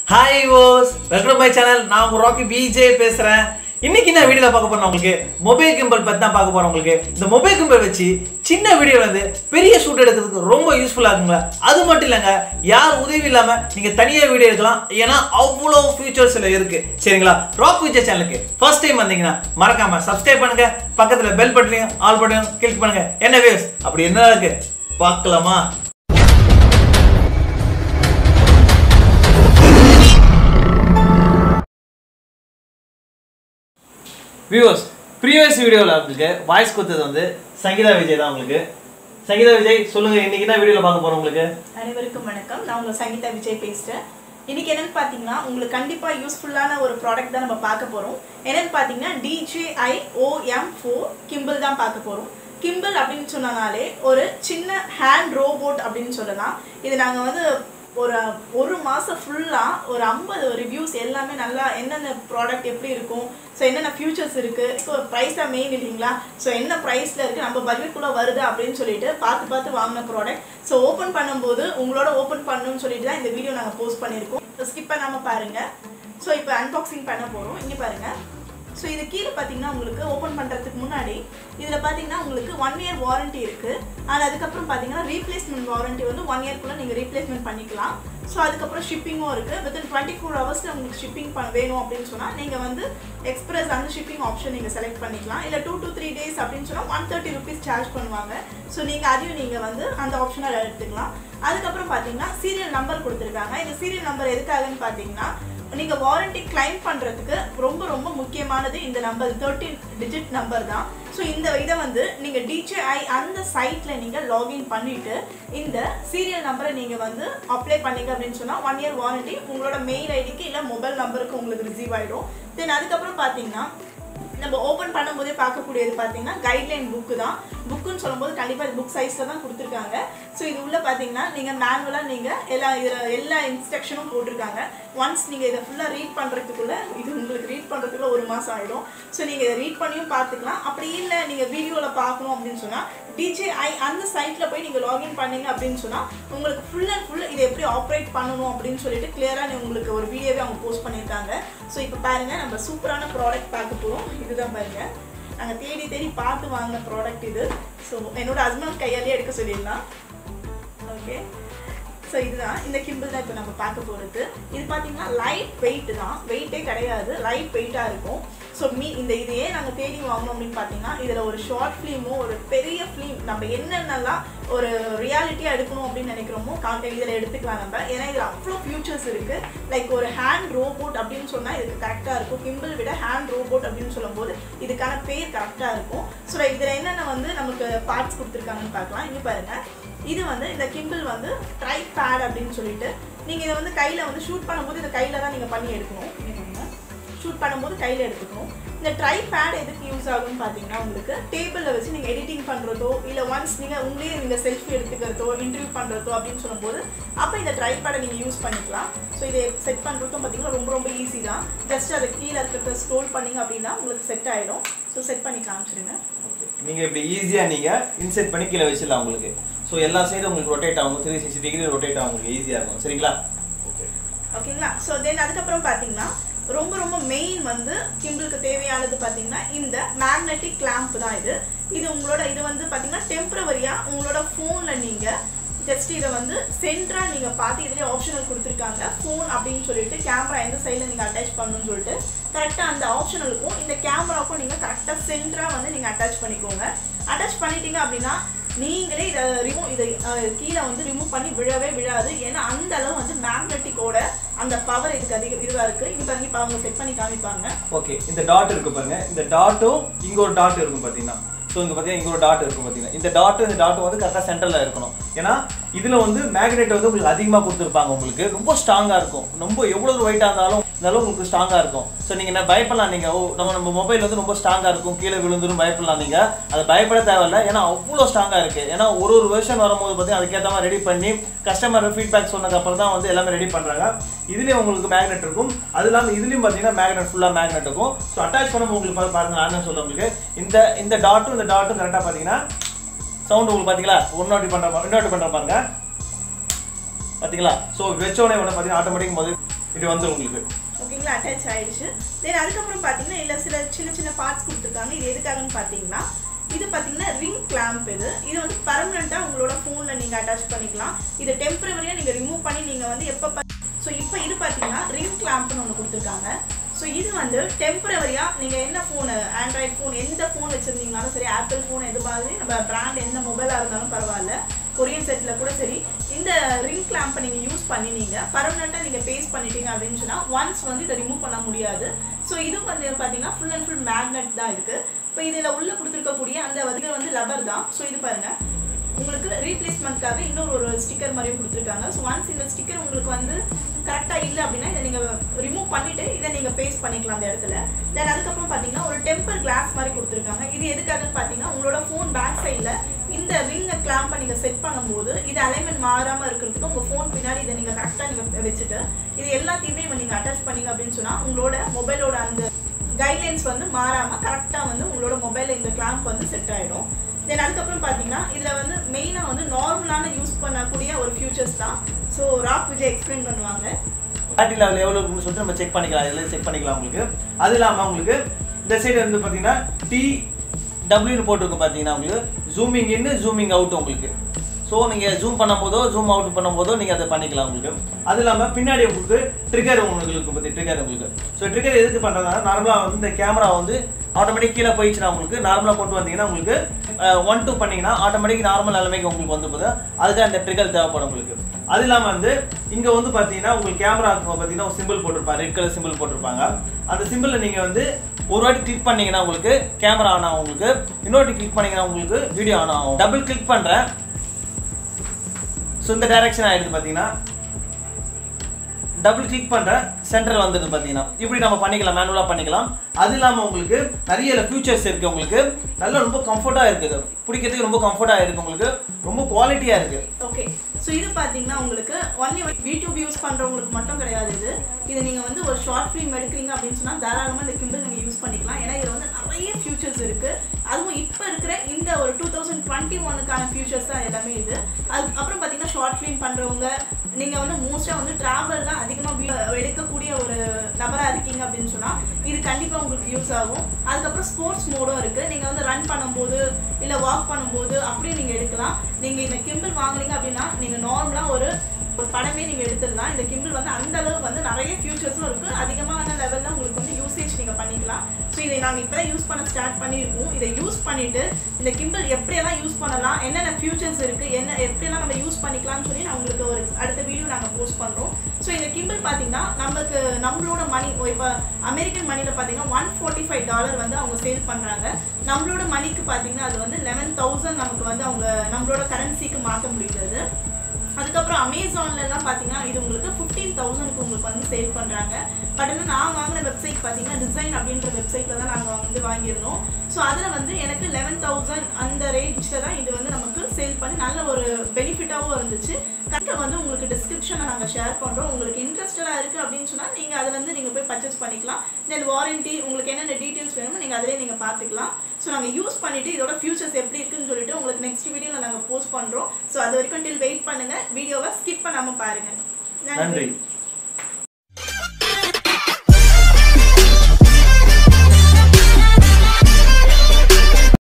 hi ஓஸ் welcome my channel நான் உங்க ராக்கி பிஜே பேசுறேன் இன்னைக்கு நான் வீடியோல பார்க்க போறேன் உங்களுக்கு மொபைல் கிம்பல் பத்தி தான் பார்க்க போறோம் உங்களுக்கு இந்த மொபைல் கிம்பல் வச்சு சின்ன வீடியோல இருந்து பெரிய ஷூட் எடுக்கிறதுக்கு ரொம்ப யூஸ்ஃபுல்லா இருக்குங்களா அது மட்டும் இல்லைங்க யார் உதவி இல்லாம நீங்க தனியா வீடியோ எடுக்கலாம் ஏன்னா அவ்வளோ ஃபியூச்சர்ஸ் இருக்கு சரிங்களா ராக் விஜய் சேனலுக்கு ஃபர்ஸ்ட் டைம் வந்தீங்கன்னா மறக்காம சப்ஸ்கிரைப் பண்ணுங்க பக்கத்துல பெல் பட்டனையும் ஆல் பட்டனையும் கிளிக் பண்ணுங்க என்ன வேவ்ஸ் அப்படி என்ன இருக்கு பார்க்கலாமா வியூவர்ஸ் ப்ரீவியஸ் வீடியோவில் உங்களுக்கு வாய்ஸ் கொடுத்தது வந்து சங்கீதா விஜய் தான் உங்களுக்கு சங்கீதா விஜய் சொல்லுங்க இன்னைக்கு என்ன வீடியோவில் பார்க்க போறோம் உங்களுக்கு அனைவருக்கும் வணக்கம் நான் உங்க சங்கீதா விஜய் பேசுறேன் இன்னைக்கு என்னன்னு பாத்தீங்கன்னா உங்களுக்கு கண்டிப்பா யூஸ்ஃபுல்லான ஒரு ப்ராடக்ட் தான் நம்ம பார்க்க போறோம் என்னன்னு பாத்தீங்கன்னா DJI OM ஃபோர் கிம்பிள் தான் பார்க்க போறோம் கிம்பிள் அப்படின்னு சொன்னனாலே ஒரு சின்ன ஹேண்ட் ரோபோட் அப்படின்னு சொல்லலாம் இது நாங்க வந்து ஒரு ஒரு மாதம் ஃபுல்லாக ஒரு ஐம்பது ரிவ்யூஸ் எல்லாமே நல்லா என்னென்ன ப்ராடக்ட் எப்படி இருக்கும் ஸோ என்னென்ன ஃபியூச்சர்ஸ் இருக்குது ஸோ ப்ரைஸ் தான் மெயின் இல்லைங்களா ஸோ என்ன ப்ரைஸில் இருக்குது நம்ம பட்ஜெட்குள்ளே வருது அப்படின்னு சொல்லிட்டு பார்த்து பார்த்து வாங்கின ப்ராடக்ட் ஸோ ஓப்பன் பண்ணும்போது உங்களோட ஓப்பன் பண்ணணும்னு சொல்லிட்டு தான் இந்த வீடியோ நாங்கள் போஸ்ட் பண்ணியிருக்கோம் ஸ்கிப் பண்ணாமல் பாருங்கள் ஸோ இப்போ அன்பாக்சிங் பண்ண போகிறோம் இங்கே பாருங்கள் ஸோ இது கீழே பார்த்தீங்கன்னா உங்களுக்கு ஓப்பன் பண்ணுறதுக்கு முன்னாடி இதில் பார்த்தீங்கன்னா உங்களுக்கு ஒன் இயர் வாரண்டி இருக்குது அண்ட் அதுக்கப்புறம் பார்த்தீங்கன்னா ரீப்ளேஸ்மெண்ட் வாரண்டி வந்து ஒன் இயர்க்குள்ளே நீங்கள் ரீப்ளேஸ்மெண்ட் பண்ணிக்கலாம் ஸோ அதுக்கப்புறம் ஷிப்பிங்கும் இருக்குது வித்தின் டுவெண்ட்டி ஃபோர் ஹவர்ஸில் உங்களுக்கு ஷிப்பிங் பண்ண வேணும் அப்படின்னு சொன்னால் நீங்கள் வந்து எக்ஸ்பிரஸ் அந்த ஷிப்பிங் ஆப்ஷன் நீங்கள் செலக்ட் பண்ணிக்கலாம் இல்லை டூ டு த்ரீ டேஸ் அப்படின்னு சொன்னால் ஒன் தேர்ட்டி ருபீஸ் சார்ஜ் பண்ணுவாங்க ஸோ நீங்கள் அதையும் நீங்கள் வந்து அந்த ஆப்ஷனை எடுத்துக்கலாம் அதுக்கப்புறம் பார்த்தீங்கன்னா சீரியல் நம்பர் கொடுத்துருக்காங்க இந்த சீரியல் நம்பர் எதுக்காகன்னு பார்த்தீங்கன்னா நீங்கள் வாரண்டி கிளைம் பண்ணுறதுக்கு ரொம்ப ரொம்ப முக்கியமானது இந்த நம்பர் தேர்ட்டின் டிஜிட் நம்பர் தான் ஸோ இந்த இதை வந்து நீங்கள் டிஜேஐ அந்த சைட்டில் நீங்கள் லாகின் பண்ணிவிட்டு இந்த சீரியல் நம்பரை நீங்கள் வந்து அப்ளை பண்ணீங்க அப்படின்னு சொன்னால் ஒன் இயர் வாரண்டி உங்களோட மெயில் ஐடிக்கு இல்லை மொபைல் நம்பருக்கு உங்களுக்கு ரிசீவ் ஆகிடும் தென் அதுக்கப்புறம் பார்த்தீங்கன்னா நம்ம ஓப்பன் பண்ணும்போதே பார்க்கக்கூடியது பார்த்தீங்கன்னா கைட்லைன் புக்கு தான் புக்குன்னு சொல்லும்போது கண்டிப்பாக இது புக் சைஸில் தான் கொடுத்துருக்காங்க ஸோ இது உள்ள பார்த்தீங்கன்னா நீங்கள் மேனுவலாக நீங்கள் எல்லா இதில் எல்லா இன்ஸ்ட்ரக்ஷனும் போட்டிருக்காங்க ஒன்ஸ் நீங்கள் இதை ஃபுல்லாக ரீட் பண்ணுறதுக்குள்ள இது உங்களுக்கு ரீட் பண்ணுறதுக்குள்ள ஒரு மாதம் ஆகிடும் ஸோ நீங்கள் இதை ரீட் பண்ணியும் பார்த்துக்கலாம் அப்படி இல்லை நீங்கள் வீடியோவில் பார்க்கணும் அப்படின்னு சொன்னால் டிஜேஐ அந்த சைட்டில் போய் நீங்கள் லாகின் பண்ணீங்க அப்படின்னு சொன்னால் உங்களுக்கு ஃபுல் அண்ட் ஃபுல் இதை எப்படி ஆப்ரேட் பண்ணணும் அப்படின்னு சொல்லிட்டு கிளியராக உங்களுக்கு ஒரு வீடியோவே அவங்க போஸ்ட் பண்ணியிருக்காங்க ஸோ இப்போ பாருங்கள் நம்ம சூப்பரான ப்ராடக்ட் பார்க்க போகிறோம் இதுதான் பாருங்கள் நாங்கள் தேடி தேடி பார்த்து வாங்கின ப்ராடக்ட் இது ஸோ என்னோட ஹஸ்பண்ட் கையாலேயே எடுக்க சொல்லிடலாம் ஓகே ஸோ இதுதான் இந்த கிம்பிள் தான் இப்போ நம்ம பார்க்க போகிறது இது பார்த்தீங்கன்னா லைட் வெயிட் தான் வெயிட்டே கிடையாது லைட் வெயிட்டாக இருக்கும் ஸோ மீ இந்த இதையே நாங்கள் தேடி வாங்கணும் அப்படின்னு பார்த்தீங்கன்னா இதில் ஒரு ஷார்ட் ஃபிலிமோ ஒரு பெரிய ஃபிலிம் நம்ம என்னென்னலாம் ஒரு ரியாலிட்டியாக எடுக்கணும் அப்படின்னு நினைக்கிறோமோ கான்டென்ட் இதில் எடுத்துக்கலாம் நம்ம ஏன்னா இதில் அவ்வளோ ஃபியூச்சர்ஸ் இருக்குது லைக் ஒரு ஹேண்ட் ரோபோட் அப்படின்னு சொன்னால் இதுக்கு கரெக்டாக இருக்கும் கிம்பிள் விட ஹேண்ட் ரோபோட் அப்படின்னு சொல்லும்போது இதுக்கான பேர் கரெக்டாக இருக்கும் ஸோ இதில் என்னென்ன வந்து நமக்கு பார்ட்ஸ் கொடுத்துருக்காங்கன்னு பார்க்கலாம் இங்கே பாருங்கள் இது வந்து இந்த கிம்பிள் வந்து ட்ரை பேட் அப்படின்னு சொல்லிட்டு நீங்கள் இதை வந்து கையில் வந்து ஷூட் பண்ணும்போது இதை கையில் தான் நீங்கள் பண்ணி எடுக்கணும் ஷூட் பண்ணும்போது கையில் எடுத்துக்கணும் இந்த ட்ரை பேட் எதுக்கு யூஸ் ஆகும்னு பார்த்தீங்கன்னா உங்களுக்கு டேபிளில் வச்சு நீங்கள் எடிட்டிங் பண்ணுறதோ இல்லை ஒன்ஸ் நீங்கள் உங்களே நீங்கள் செல்ஃபி எடுத்துக்கிறதோ இன்டர்வியூ பண்ணுறதோ அப்படின்னு சொல்லும்போது அப்போ இந்த ட்ரை பேடை நீங்கள் யூஸ் பண்ணிக்கலாம் ஸோ இதை செட் பண்ணுறதும் பார்த்தீங்கன்னா ரொம்ப ரொம்ப ஈஸி தான் ஜஸ்ட் அதை கீழே இருக்கிறத ஸ்க்ரோல் பண்ணிங்க அப்படின்னா உங்களுக்கு செட் ஆகிடும் ஸோ செட் பண்ணி காமிச்சிடுங்க நீங்க இப்படி ஈஸியா நீங்க இன்செர்ட் பண்ணி கீழே வச்சிடலாம் உங்களுக்கு ஸோ எல்லா சைடும் உங்களுக்கு ரொட்டேட் ஆகும் த்ரீ சிக்ஸ்டி டிகிரி ரொட்டேட் ஆகும் உங்களுக்கு ஈஸியா இருக்கும் சரிங்களா ஓகே ஓகேங்களா ஸோ தென் அதுக்கப்புறம் பார்த்தீங்கன்னா ரொம்ப ரொம்ப மெயின் வந்து கிம்பிளுக்கு தேவையானது பார்த்தீங்கன்னா இந்த மேக்னெட்டிக் கிளாம்ப் தான் இது இது உங்களோட இது வந்து பார்த்தீங்கன்னா டெம்பரவரியாக உங்களோட ஃபோனில் நீங்கள் ஜஸ்ட் இதை வந்து சென்டராக நீங்கள் பார்த்து இதுலேயே ஆப்ஷனல் கொடுத்துருக்காங்க ஃபோன் அப்படின்னு சொல்லிட்டு கேமரா எந்த சைடில் நீங்கள் அட்டாச் பண்ணணும்னு சொல்லிட்டு கரெக்டாக அந்த ஆப்ஷனலுக்கும் இந்த கேமராவுக்கும் நீங்கள் கரெக்டாக சென்டராக வந்து நீங்கள் அட்டாச் பண்ணிக்கோங்க அட்டாச் பண்ணிட்டீங்க அப்படின்னா நீங்களே இதை ரிமூவ் இதை அஹ், கீழே வந்து ரிமூவ் பண்ணி விழவே விழாது ஏன்னா அந்த அளவு வந்து மேக்னெட்டிக்கோட அந்த பவர் இதுக்கு அதிக இதுவாக இருக்குது இப்போ இப்போ அவங்க செட் பண்ணி காமிப்பாங்க ஓகே இந்த டாட் இருக்கு பாருங்க இந்த டாட்டும் இங்க ஒரு டாட் இருக்கும் பாத்தீங்கன்னா ஸோ இங்க பாத்தீங்கன்னா இங்க ஒரு டாட் இருக்கும் பாத்தீங்கன்னா இந்த டாட்டும் இந்த டாட்டும் வந்து கரெக்டாக சென்டர்ல இருக்கணும் ஏன்னா இதுல வந்து மேக்னெட் வந்து உங்களுக்கு அதிகமா கொடுத்துருப்பாங்க உங்களுக்கு ரொம்ப ஸ்ட்ராங்கா இருக்கும் ரொம்ப எவ்வளவு வெயிட்டா இருந்தாலும் இந்த அளவு உங்களுக்கு ஸ்ட்ராங்கா இருக்கும் ஸோ நீங்க என்ன பயப்படலாம் நீங்க ஓ நம்ம நம்ம மொபைல் வந்து ரொம்ப ஸ்ட்ராங்கா இருக்கும் கீழே விழுந்துரும் பயப்படலாம் நீங்க அதை பயப்பட தேவையில்ல ஏன்னா அவ்வளோ ஸ்ட்ராங்கா இருக்கு ஏன்னா ஒரு ஒரு வெர்ஷன் வரும்போது பார்த்தீங்கன்னா அதுக்கேற்ற மாதிரி ரெடி பண்ணி கஸ்டமர் ஃபீட்பேக் சொன்னதுக்கு அப்புறம் தான் வந்து எல்லாமே ரெடி பண்றாங்க இதுலயும் உங்களுக்கு மேக்னெட் இருக்கும் அது இல்லாமல் இதுலயும் பார்த்தீங்கன்னா மேக்னெட் ஃபுல்லாக மேக்னெட் இருக்கும் ஸோ அட்டாச் பண்ணும்போது உங்களுக்கு பாரு- பாருங்க நான் என்ன சொல்றேன் உங்களுக்கு இந்த இந்த டாட்டும் இந்த டாட்டும் கரெக்டாக பார்த்தீங்கன்னா சவுண்ட் உங்களுக்கு பார்த்தீங்களா ஒன் பண்ற இன்னொரு பண்ற பாருங்க பார்த்தீங்களா ஸோ வச்ச உடனே உடனே பார்த்தீங்கன்னா ஆட்டோமேட்டிக் போது இப்படி வந்துடும் உங்களுக்கு ஓகேங்களா அட்டாச் ஆயிடுச்சு தென் அதுக்கப்புறம் பார்த்தீங்கன்னா இதில் சில சின்ன சின்ன பார்ட்ஸ் கொடுத்துருக்காங்க இது எதுக்காகன்னு பார்த்தீங்கன்னா இது பார்த்தீங்கன்னா ரிங் கிளாம்ப் இது இது வந்து பர்மனெண்ட்டாக உங்களோட ஃபோனில் நீங்கள் அட்டாச் பண்ணிக்கலாம் இது டெம்பரவரியாக நீங்கள் ரிமூவ் பண்ணி நீங்கள் வந்து எப்போ ஸோ இப்போ இது பார்த்தீங்கன்னா ரிங் கிளாம்ப்னு ஒன்று கொடுத்துருக்காங்க ஸோ இது வந்து டெம்பரவரியாக நீங்கள் என்ன ஃபோனு ஆண்ட்ராய்ட் ஃபோன் எந்த ஃபோன் வச்சுருந்தீங்கனாலும் சரி ஆப்பிள் ஃபோன் எது மாதிரி நம்ம பிராண்ட் எந்த மொபைலாக இருந்தாலும் பரவாயில்ல கொரியன் செட்டில் கூட சரி இந்த ரிங் கிளாம்பை நீங்கள் யூஸ் பண்ணி நீங்கள் பர்மனெண்ட்டாக நீங்கள் பேஸ் பண்ணிட்டீங்க அப்படின்னு சொன்னால் ஒன்ஸ் வந்து இதை ரிமூவ் பண்ண முடியாது ஸோ இது வந்து பார்த்தீங்கன்னா ஃபுல் அண்ட் ஃபுல் மேக்னெட் தான் இருக்குது இப்போ இதில் உள்ள கொடுத்துருக்கக்கூடிய அந்த இது வந்து லப்பர் தான் ஸோ இது பாருங்கள் உங்களுக்கு ரீப்ளேஸ்மெண்ட்காக இன்னொரு ஒரு ஸ்டிக்கர் மாதிரியும் கொடுத்துருக்காங்க ஸோ ஒன்ஸ் இந்த ஸ்டிக்கர் உங்களுக்கு வந்து கரெக்டாக இல்லை அப்படின்னா இதை நீங்கள் ரிமூவ் பண்ணிவிட்டு இதை நீங்கள் பேஸ்ட் பண்ணிக்கலாம் அந்த இடத்துல தென் அதுக்கப்புறம் பார்த்தீங்கன்னா ஒரு டெம்பர் கிளாஸ் மாதிரி கொடுத்துருக்காங்க இது எதுக்காகன்னு பார்த்தீங்கன்னா உங்களோட ஃபோன் பேக் சைடில் இந்த ரிங்கை கிளாம்பை நீங்கள் செட் பண்ணும்போது இது அலைன்மெண்ட் மாறாமல் இருக்கிறதுக்கு உங்கள் ஃபோன் பின்னாடி இதை நீங்கள் கரெக்டாக நீங்கள் வச்சுட்டு இது எல்லாத்தையுமே நீங்கள் அட்டாச் பண்ணீங்க அப்படின்னு சொன்னால் உங்களோட மொபைலோட அந்த கைட்லைன்ஸ் வந்து மாறாமல் கரெக்டாக வந்து உங்களோட மொபைலில் இந்த கிளாம்ப் வந்து செட் ஆகிடும் தென் அதுக்கப்புறம் பார்த்தீங்கன்னா இதில் வந்து மெயினாக வந்து நார்மலான யூஸ் பண்ணக்கூடிய ஒரு ஃபியூச்சர்ஸ் தான் ஸோ ராக் விஜய் எக்ஸ்பிளைன் பண்ணுவாங்க பேட்டரி லெவல் எவ்வளோ இருக்குன்னு சொல்லிட்டு நம்ம செக் பண்ணிக்கலாம் இதில் செக் பண்ணிக்கலாம் உங்களுக்கு அது இல்லாமல் உங்களுக்கு இந்த சைடு வந்து பார்த்தீங்கன்னா டி டபிள்யூன்னு போட்டிருக்கும் பார்த்தீங்கன்னா உங்களுக்கு ஜூமிங் இன் ஜூமிங் அவுட் உங்களுக்கு ஸோ நீங்கள் ஜூம் பண்ணும்போதோ ஜூம் அவுட் பண்ணும்போதோ நீங்கள் அதை பண்ணிக்கலாம் உங்களுக்கு அது இல்லாமல் பின்னாடி உங்களுக்கு ட்ரிகர் உங்களுக்கு இருக்கும் பற்றி ட்ரிகர் உங்களுக்கு ஸோ ட்ரிகர் எதுக்கு பண்ணுறதுனா நார்மலாக வந்து இந்த கேமரா வந்து ஆட்டோமேட்டிக் கீழே போயிடுச்சுன்னா உங்களுக்கு நார்மலாக கொண்டு வந்தீங்கன்னா உங்களுக்கு ஒன் டூ பண்ணீங்கன்னா ஆட்டோமேட்டிக் நார்மல் நிலைமைக்கு உங்களுக்கு வந்து போது அதுக்காக இந்த ட்ரிகர் தேவைப்படும் உங்களுக்கு அது இல்லாமல் வந்து இங்கே வந்து பார்த்தீங்கன்னா உங்களுக்கு கேமரா பார்த்தீங்கன்னா ஒரு சிம்பிள் போட்டிருப்பாங்க ரெட் கலர் சிம்பிள் போட்டிருப்பாங்க அந்த சிம்பிளில் நீங்கள் வந்து ஒரு வாட்டி கிளிக் பண்ணீங்கன்னா உங்களுக்கு கேமரா ஆன் ஆகும் உங்களுக்கு இன்னொரு வாட்டி கிளிக் பண்ணீங்கன்னா உங்களுக்கு வீடியோ ஆன் ஆகும் டபுள் கிளிக் பண்ணுறேன் ஸோ இந்த டைரக்ஷன் ஆயிடுது பார்த்தீங்கன்னா டபுள் கிளிக் பண்ற சென்டர் வந்துடுது பார்த்தீங்கன்னா இப்படி நம்ம பண்ணிக்கலாம் மேனுவலாக பண்ணிக்கலாம் அது இல்லாமல் உங்களுக்கு நிறைய ஃபியூச்சர்ஸ் இருக்கு உங்களுக்கு நல்லா ரொம்ப கம்ஃபர்ட்டாக இருக்குது பிடிக்கிறதுக்கு ரொம்ப கம்ஃபர்ட்டாக இருக்கு உங்களுக்கு ரொம்ப குவாலிட்டியாக இருக்கு ஓகே ஸோ இது பார்த்தீங்கன்னா உங்களுக்கு ஒன்லி யூடியூப் யூஸ் பண்ணுறவங்களுக்கு மட்டும் கிடையாது இது இது நீங்கள் வந்து ஒரு ஷார்ட் ஃபிலிம் எடுக்கிறீங்க அப்படின்னு சொன்னால் தாராளமாக இந்த கிம்பிள் நீங்கள் யூஸ் பண்ணிக்கலாம் ஏன்னா இதில் வந்து நிறைய ஃபியூச்சர்ஸ் இருக்குது அதுவும் இப்போ இருக்கிற இந்த ஒரு டூ தௌசண்ட் டுவெண்ட்டி ஒனுக்கான ஃபியூச்சர்ஸ் தான் எல்லாமே இது அது அப்புறம் பார்த்தீங்கன்னா ஷார்ட் ஃபிலிம் பண்ணுறவங்க நீங்கள் வந்து மோஸ்ட்டாக வந்து ட்ராவல்லாம் அதிகமாக எடுக்கக்கூடிய ஒரு நபராக இருக்கீங்க அப்படின்னு சொன்னால் இது கண்டிப்பாக உங்களுக்கு யூஸ் ஆகும் அதுக்கப்புறம் ஸ்போர்ட்ஸ் மோடும் இருக்குது நீங்கள் வந்து ரன் பண்ணும்போது இல்லை வாக் பண்ணும்போது அப்படியே நீங்கள் எடுக்கலாம் நீங்கள் இந்த கிம்பிள் வாங்குறீங்க அப்படின்னா நீங்கள் நார்மலாக ஒரு ஒரு படமே நீங்கள் எடுத்துடலாம் இந்த கிம்பிள் வந்து அந்த அளவு வந்து நிறைய ஃபியூச்சர்ஸும் இருக்குது அதிகமான லெவலில் உங்களுக்கு வந்து யூசேஜ் நீங்கள் பண்ணிக்கலாம் ஸோ இதை நாங்கள் இப்போ தான் யூஸ் பண்ண ஸ்டார்ட் பண்ணியிருக்கோம் இதை யூஸ் பண்ணிவிட்டு இந்த கிம்பிள் எப்படியெல்லாம் யூஸ் பண்ணலாம் என்னென்ன ஃபியூச்சர்ஸ் இருக்குது என்ன எப்படியெல்லாம் நம்ம யூஸ் பண்ணிக்கலாம்னு சொல்லி நான் உங்களுக்கு ஒரு அடுத்த வீடியோ நாங்கள் போஸ்ட் பண்ணுறோம் ஸோ இந்த கிம்பிள் பார்த்தீங்கன்னா நம்மளுக்கு நம்மளோட மணி இப்போ அமெரிக்கன் மணியில் பார்த்தீங்கன்னா ஒன் ஃபோர்ட்டி ஃபைவ் டாலர் வந்து அவங்க சேல் பண்ணுறாங்க நம்மளோட மணிக்கு பார்த்தீங்கன்னா அது வந்து லெவன் தௌசண்ட் நமக்கு வந்து அவங்க நம்மளோட கரன்சிக்கு மாற்ற முடியுது அதுக்கப்புறம் அமேசான்லலாம் பார்த்தீங்கன்னா இது உங்களுக்கு ஃபிஃப்டீன் தௌசண்ட்க்கு உங்களுக்கு வந்து சேல் பண்ணுறாங்க பட் ஆனால் நான் வாங்கின வெப்சைட் பார்த்தீங்கன்னா டிசைன் அப்படின்ற வெப்சைட்டில் தான் நாங்கள் வந்து வாங்கியிருந்தோம் ஸோ அதில் வந்து எனக்கு லெவன் தௌசண்ட் அந்த ரேஞ்சில் தான் இது வந்து நமக்கு சேல் பண்ணி நல்ல ஒரு பெனிஃபிட்டாகவும் இருந்துச்சு கரெக்டாக வந்து உங்களுக்கு டிஸ்கிரிப்ஷனை நாங்கள் ஷேர் பண்ணுறோம் உங்களுக்கு இன்ட்ரெஸ்டடாக இருக்குது அப்படின்னு சொன்னால் நீங்கள் அதில் வந்து நீங்கள் போய் பர்ச்சேஸ் பண்ணிக்கலாம் தென் வாரண்டி உங்களுக்கு என்னென்ன டீட்டெயில்ஸ் வேணுமோ நீங்கள் அதிலே நீங்கள் பார்த்துக்கலாம் ஸோ நாங்கள் யூஸ் பண்ணிவிட்டு இதோட ஃபியூச்சர்ஸ் எப்படி இருக்குன்னு சொல்லிட்டு உங்களுக்கு நெக்ஸ்ட் வீடியோவில் நாங்கள் போஸ்ட் பண்ணுறோம் ஸோ அது வரைக்கும் டில் வெயிட் பண்ணுங்கள் வீடியோவை ஸ்கிப் பண்ணாமல் பாருங்கள் நன்றி